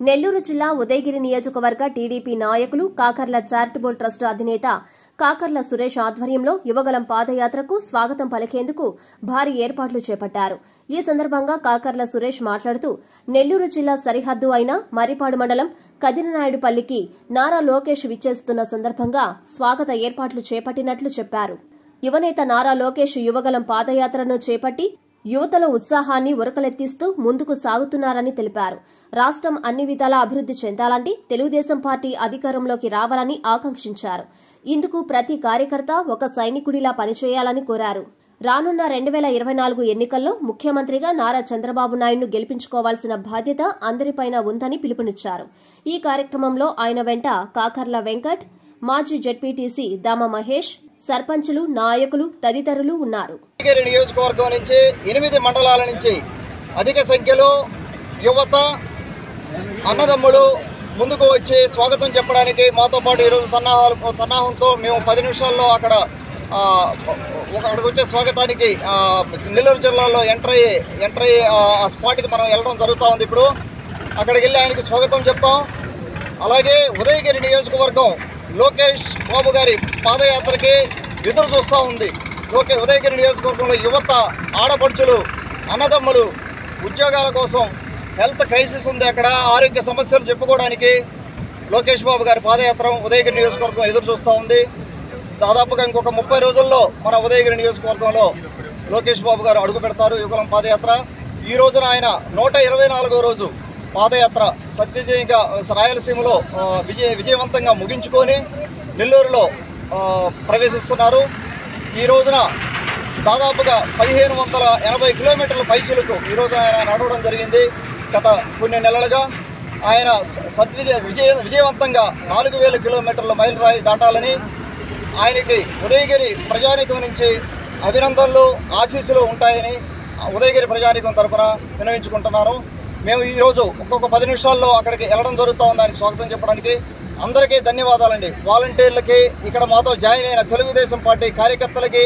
నెల్లూరు జిల్లా ఉదయగిరి నియోజకవర్గ టీడీపీ నాయకులు కాకర్ల చారిటబుల్ ట్రస్ట్ అధినేత కాకర్ల సురేష్ ఆధ్వర్యంలో యువగలం పాదయాత్రకు స్వాగతం పలికేందుకు భారీ ఏర్పాట్లు చేపట్టారు ఈ సందర్భంగా కాకర్ల సురేష్ మాట్లాడుతూ నెల్లూరు జిల్లా సరిహద్దు అయిన మర్రిపాడు మండలం కదిరినాయుడుపల్లికి నారా లోకేష్ విచ్చేస్తున్న సందర్భంగా స్వాగత ఏర్పాట్లు చేపట్టినట్లు చెప్పారు యువనేత నారా లోకేష్ యువగలం పాదయాత్రను చేపట్టి యువతలో ఉత్సాహాన్ని ఉరకలెత్తిస్తూ ముందుకు సాగుతున్నారని తెలిపారు రాష్ట్రం అన్ని విధాలా అభివృద్ది చెందాలంటే తెలుగుదేశం పార్టీ అధికారంలోకి రావాలని ఆకాంక్షించారు ఇందుకు ప్రతి కార్యకర్త ఒక సైనికుడిలా పనిచేయాలని కోరారు రానున్న రెండు వేల ఇరవై నాలుగు ఎన్నికల్లో ముఖ్యమంత్రిగా నారా చంద్రబాబు నాయుడును గెలిపించుకోవాల్సిన బాధ్యత అందరిపైన ఉందని పిలుపునిచ్చారు ఈ కార్యక్రమంలో ఆయన వెంట కాకర్ల వెంకట్ మాజీ జడ్పీటీసీ దామ మహేష్ సర్పంచులు నాయకులు తదితరులు ఉన్నారు ఉదయగిరి నియోజకవర్గం నుంచి ఎనిమిది మండలాల నుంచి అధిక సంఖ్యలో యువత అన్నదమ్ములు ముందుకు వచ్చి స్వాగతం చెప్పడానికి మాతో పాటు ఈరోజు సన్నాహాలు సన్నాహంతో మేము పది నిమిషాల్లో అక్కడ ఆ, ఒక అక్కడికి వచ్చే స్వాగతానికి ఆ, నెల్లూరు జిల్లాలో ఎంటర్ అయ్యి ఎంటర్ అయ్యి ఆ ఆ స్పాట్కి మనం వెళ్ళడం జరుగుతూ ఉంది ఇప్పుడు అక్కడికి వెళ్ళి ఆయనకి స్వాగతం చెప్తాం అలాగే ఉదయగిరి నియోజకవర్గం లోకేష్ బాబు గారి పాదయాత్రకి ఎదురు చూస్తూ ఉంది లోకే ఉదయగిరి నియోజకవర్గంలో యువత ఆడపడుచులు అన్నదమ్ములు ఉద్యోగాల కోసం హెల్త్ క్రైసిస్ ఉంది అక్కడ ఆరోగ్య సమస్యలు చెప్పుకోవడానికి లోకేష్ బాబు గారి పాదయాత్ర ఉదయగిరి నియోజకవర్గం ఎదురు చూస్తూ ఉంది దాదాపుగా ఇంకొక ముప్పై రోజుల్లో మన ఉదయగిరి నియోజకవర్గంలో లోకేష్ బాబు గారు అడుగు పెడతారు యుగలం పాదయాత్ర ఈ రోజున ఆయన నూట ఇరవై నాలుగో రోజు పాదయాత్ర సత్యజయంగా రాయలసీమలో ఆ, విజయ విజయవంతంగా ముగించుకొని నెల్లూరులో ఆ, ప్రవేశిస్తున్నారు ఈ రోజున దాదాపుగా పదిహేను వందల ఎనభై కిలోమీటర్ల పైచులకు ఈ రోజున ఆయన నడవడం జరిగింది గత కొన్ని నెలలుగా ఆయన స- సద్విజయ విజయ విజయవంతంగా నాలుగు వేల కిలోమీటర్ల మైలురాయి దాటాలని ఆయనకి ఉదయగిరి ప్రజానీకం నుంచి అభినందనలు ఆశీస్సులు ఉంటాయని ఆ ఉదయగిరి ప్రజానీకం తరఫున వినవించుకుంటున్నాను మేము ఈరోజు ఒక్కొక్క పది నిమిషాల్లో అక్కడికి వెళ్ళడం జరుగుతూ ఉంది ఆయనకి స్వాగతం చెప్పడానికి అందరికీ ధన్యవాదాలండి వాలంటీర్లకి ఇక్కడ మాతో జాయిన్ అయిన తెలుగుదేశం పార్టీ కార్యకర్తలకి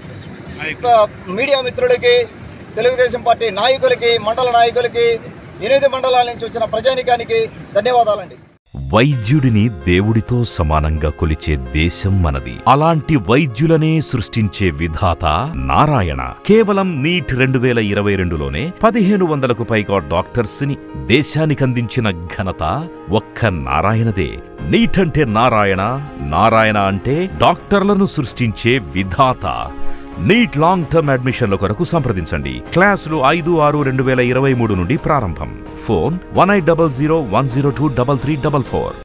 ఆ, మీడియా మిత్రులకి తెలుగుదేశం పార్టీ నాయకులకి మండల నాయకులకి ఎనిమిది మండలాల నుంచి వచ్చిన ప్రజానికానికి ధన్యవాదాలండి వైద్యుడిని దేవుడితో సమానంగా కొలిచే దేశం మనది అలాంటి వైద్యులనే సృష్టించే విధాత నారాయణ కేవలం నీట్ రెండు వేల ఇరవై రెండులోనే పదిహేను వందలకు పైగా డాక్టర్స్ ని దేశానికందించిన ఘనత ఒక్క నారాయణదే నీట్ అంటే నారాయణ నారాయణ అంటే డాక్టర్లను సృష్టించే విధాత నీట్ లాంగ్ టర్మ్ అడ్మిషన్ల కొరకు సంప్రదించండి క్లాసులు ఐదు ఆరు రెండు వేల ఇరవై మూడు నుండి ప్రారంభం phone one eight double zero one zero two double three double four